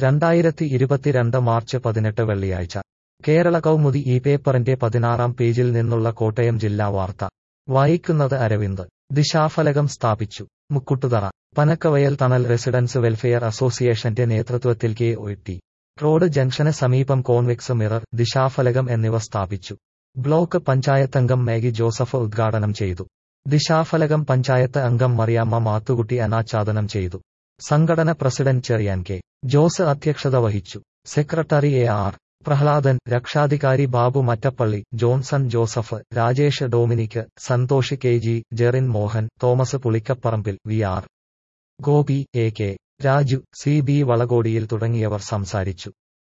രണ്ടായിരത്തി ഇരുപത്തിരണ്ട് മാർച്ച് പതിനെട്ട് വെള്ളിയാഴ്ച കേരള കൗമുദി ഈ പേപ്പറിന്റെ പതിനാറാം പേജിൽ നിന്നുള്ള കോട്ടയം ജില്ലാ വാർത്ത വായിക്കുന്നത് അരവിന്ദ് ദിശാഫലകം സ്ഥാപിച്ചു മുക്കുട്ടുതറ പനക്കവയൽ തണൽ റെസിഡൻസ് വെൽഫെയർ അസോസിയേഷന്റെ നേതൃത്വത്തിൽ കെ ഒ ടി റോഡ് ജംഗ്ഷന് സമീപം കോൺവെക്സ് മിറർ ദിശാഫലകം എന്നിവ സ്ഥാപിച്ചു ബ്ലോക്ക് പഞ്ചായത്തംഗം മാഗി ജോസഫ് ഉദ്ഘാടനം ചെയ്തു ദിശാഫലകം പഞ്ചായത്ത് അംഗം മറിയാമ്മ മാത്തുകുട്ടി അനാച്ഛാദനം ചെയ്തു സംഘടന പ്രസിഡന്റ് ചെറിയാൻ കെ ജോസ് അധ്യക്ഷത വഹിച്ചു സെക്രട്ടറി എ ആർ പ്രഹ്ലാദൻ രക്ഷാധികാരി Babu Mattappally Johnson Joseph Rajesh Dominic Santhosh K G Jerin Mohan Thomas Pulikkaparambil V R Gopi A K Raju C B Valakodiyil തുടങ്ങിയവർ സംസാരിച്ചു